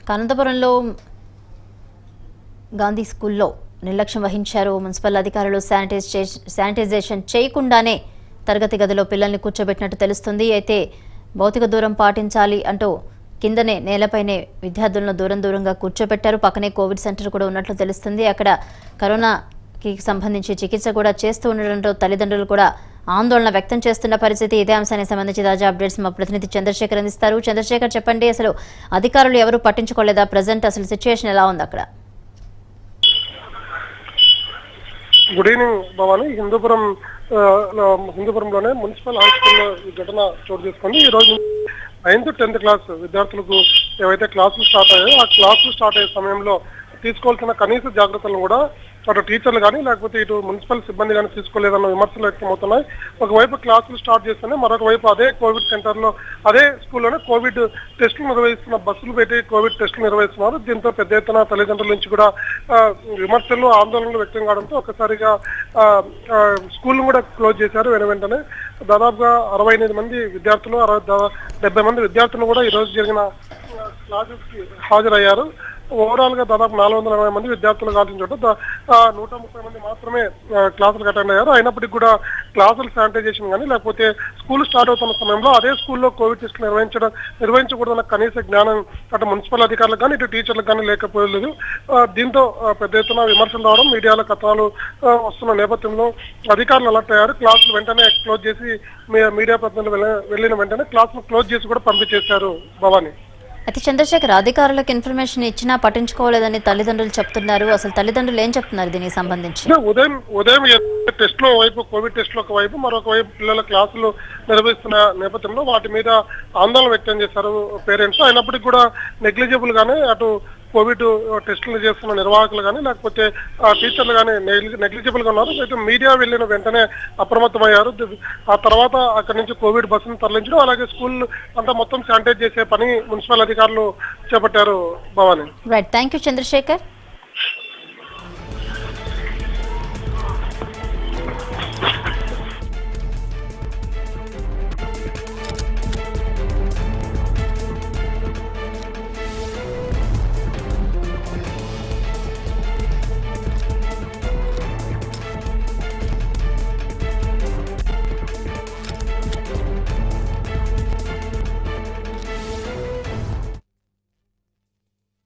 అనంతపురంలో గాంధీ స్కూల్లో నిర్లక్ష్యం వహించారు మున్సిపల్ అధికారులు శానిటైజ్ చే- శానిటైజేషన్ చేయకుండానే తరగతి గదిలో పిల్లల్ని కూర్చోబెట్టినట్టు తెలుస్తుంది అయితే భౌతిక దూరం పాటించాలి అంటూ కిందనే నేలపైనే విద్యార్థులను దూరం దూరంగా కూర్చోబెట్టారు పక్కనే కోవిడ్ సెంటర్ కూడా ఉన్నట్లు తెలుస్తుంది అక్కడ కరోనాకి సంబంధించి చికిత్స కూడా చేస్తూ ఉండడంతో తల్లిదండ్రులు కూడా ఆందోళన వ్యక్తం చేస్తున్న పరిస్థితి ఇదే అంశానికి సంబంధించి తాజా అప్డేట్స్ మా ప్రతినిధి చంద్రశేఖర్ అందిస్తారు చంద్రశేఖర్ చెప్పండి అసలు అధికారులు ఎవరు పట్టించుకోలేదా ప్రజెంట్ అసలు సిచ్యువేషన్ ఎలా ఉంది అక్కడ గుడ్ ఈవినింగ్ భవాని హిందూపురం ఆ, లో- హిందూపురంలోనే మున్సిపల్ హాస్పిటల్లో ఈ ఘటన చోటు చేసుకుంది ఈ రోజు నైన్త్ టెన్త్ క్లాస్ విద్యార్థులకు ఏవైతే క్లాసులు స్టార్ట్ అయ్యాయో ఆ క్లాసులు స్టార్ట్ అయ్యే సమయంలో తీసుకోవాల్సిన కనీస జాగ్రత్తలను కూడా అటు టీచర్లు కానీ లేకపోతే ఇటు మున్సిపల్ సిబ్బంది కానీ తీసుకోలేదన్న విమర్శలు వ్యక్తమవుతున్నాయి ఒకవైపు క్లాసులు స్టార్ట్ చేస్తేనే మరొక వైపు అదే కోవిడ్ సెంటర్లో అదే స్కూల్లోనే కోవిడ్ టెస్టులు నిర్వహిస్తున్న బస్సులు పెట్టి కోవిడ్ టెస్టులు నిర్వహిస్తున్నారు దీంతో పెద్ద ఎత్తున తల్లిదండ్రుల నుంచి కూడా ఆ, విమర్శలు ఆందోళనలు వ్యక్తం కావడంతో ఒకసారిగా స్కూల్ కూడా క్లోజ్ చేశారు వెను వెంటనే దాదాపుగా అరవై ఎనిమిది మంది విద్యార్థులు అరవై దా- డెబ్బై మంది విద్యార్థులు కూడా ఈ రోజు జరిగిన క్లాసెస్ కి హాజరయ్యారు ఓవరాల్ గా దాదాపు నాలుగు వందల అరవై మంది విద్యార్థులు కాల్చిన చోట దా- ఆ, నూట ముప్పై మంది మాత్రమే ఆ, క్లాసులకు అటెండ్ అయ్యారు అయినప్పటికీ కూడా క్లాసులు శానిటైజేషన్ కానీ లేకపోతే స్కూల్ స్టార్ట్ అవుతున్న సమయంలో అదే స్కూల్లో కోవిడ్ టెస్ట్ నిర్వహించడం నిర్వహించకూడదన్న కనీస జ్ఞానం అటు మున్సిపల్ అధికారులకు కానీ ఇటు టీచర్లకు కానీ లేకపోలేదు ఆ, దీంతో ఆ, పెద్ద ఎత్తున విమర్శలు రావడం మీడియాలో కథనాలు ఆ, వస్తున్న నేపథ్యంలో అధికారులు అలర్ట్ అయ్యారు క్లాసులు వెంటనే క్లోజ్ చేసి మీ- మీడియా ప్రతినిధులు వెళ్ళ- వెళ్ళిన వెంటనే క్లాసులు క్లోజ్ చేసి కూడా పంపించేశారు భవాని అయితే చంద్రశేఖర్ అధికారులకు ఇన్ఫర్మేషన్ ఇచ్చినా పట్టించుకోలేదని తల్లిదండ్రులు చెప్తున్నారు అసలు తల్లిదండ్రులు ఏం చెప్తున్నారు దీనికి సంబంధించి అంటే ఉదయం ఉదయం టెస్ట్ లో వైపు కోవిడ్ టెస్ట్ లో ఒక వైపు మరొక వైపు పిల్లల క్లాసులు నిర్వహిస్తున్న నేపథ్యంలో వాటి మీద ఆందోళన వ్యక్తం చేశారు పేరెంట్స్ అయినప్పటికీ కూడా నెగ్లిజిబుల్ గానే అటు కోవిడ్ టెస్టులు చేస్తున్న నిర్వాహకులు కానీ లేకపోతే ఆ, టీచర్లు కానీ నెగ్లిజిబుల్ గా ఉన్నారు అయితే మీడియా వెళ్ళిన వెంటనే అప్రమత్తమయ్యారు ది- ఆ తర్వాత అక్కడి నుంచి కోవిడ్ బస్సును తరలించడం అలాగే స్కూల్ అంతా మొత్తం శానిటైజ్ చేసే పని మున్సిపల్ అధికారులు చేపట్టారు Bhavani right thank you Chandrasekhar